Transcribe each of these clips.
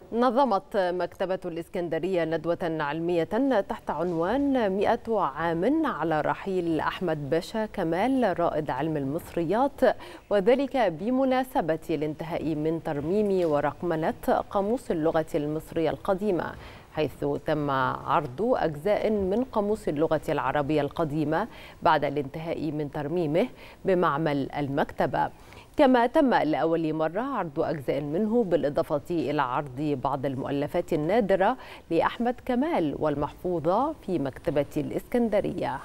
نظمت مكتبة الإسكندرية ندوة علمية تحت عنوان 100 عام على رحيل أحمد باشا كمال رائد علم المصريات وذلك بمناسبة الانتهاء من ترميم ورقمنة قاموس اللغة المصرية القديمة حيث تم عرض أجزاء من قاموس اللغة العربية القديمة بعد الانتهاء من ترميمه بمعمل المكتبة كما تم لأول مرة عرض أجزاء منه بالإضافة إلى عرض بعض المؤلفات النادرة لأحمد كمال والمحفوظة في مكتبة الإسكندرية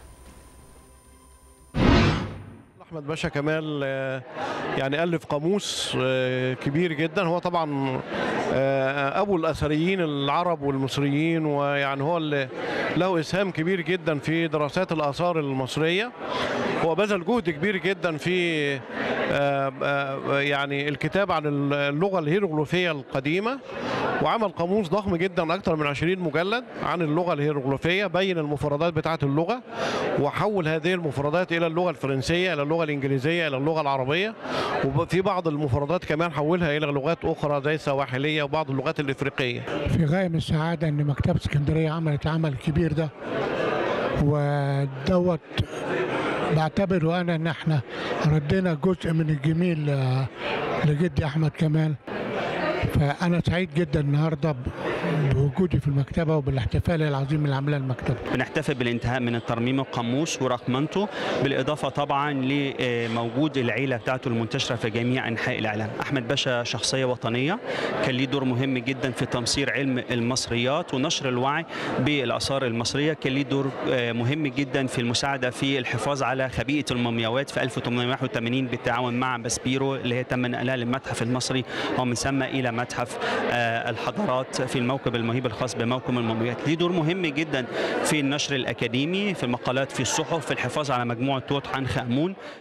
احمد باشا كمال آه، يعني الف قاموس آه، كبير جدا هو طبعا آه، ابو الاثريين العرب والمصريين ويعني هو اللي له اسهام كبير جدا في دراسات الاثار المصريه هو بذل جهد كبير جدا في آه، آه، يعني الكتاب عن اللغه الهيروغليفيه القديمه وعمل قاموس ضخم جدا اكثر من 20 مجلد عن اللغه الهيروغليفيه بين المفردات بتاعه اللغه وحول هذه المفردات الى اللغه الفرنسيه الى اللغه الانجليزيه الى اللغه العربيه وفي بعض المفردات كمان حولها الى لغات اخرى زي السواحليه وبعض اللغات الافريقيه في غاية من السعادة إن مكتبة اسكندرية عملت عمل كبير ده ودوت بعتبره أنا إن إحنا ردينا جزء من الجميل آه، لجدي أحمد كمال فأنا سعيد جدا النهاردة ب- بوجودي في المكتبة وبالاحتفال العظيم اللي عاملاه المكتبة بنحتفل بالانتهاء من الترميم القاموس ورقمنته بالإضافة طبعا لموجود العيلة بتاعته المنتشرة في جميع أنحاء العالم أحمد باشا شخصية وطنية كان ليه دور مهم جدا في تمصير علم المصريات ونشر الوعي بالآثار المصرية كان ليه دور آه، مهم جدا في المساعدة في الحفاظ على خبيئة المومياوات في 1881 بالتعاون مع باسبيرو اللي هي تم نقلها للمتحف المصري ومن ثم إلى متحف آه، الحضارات في الموكب المهيب الخاص بموكب المومياوات ليه دور مهم جدا في النشر الأكاديمي في المقالات في الصحف في الحفاظ على مجموعة توت عنخ آمون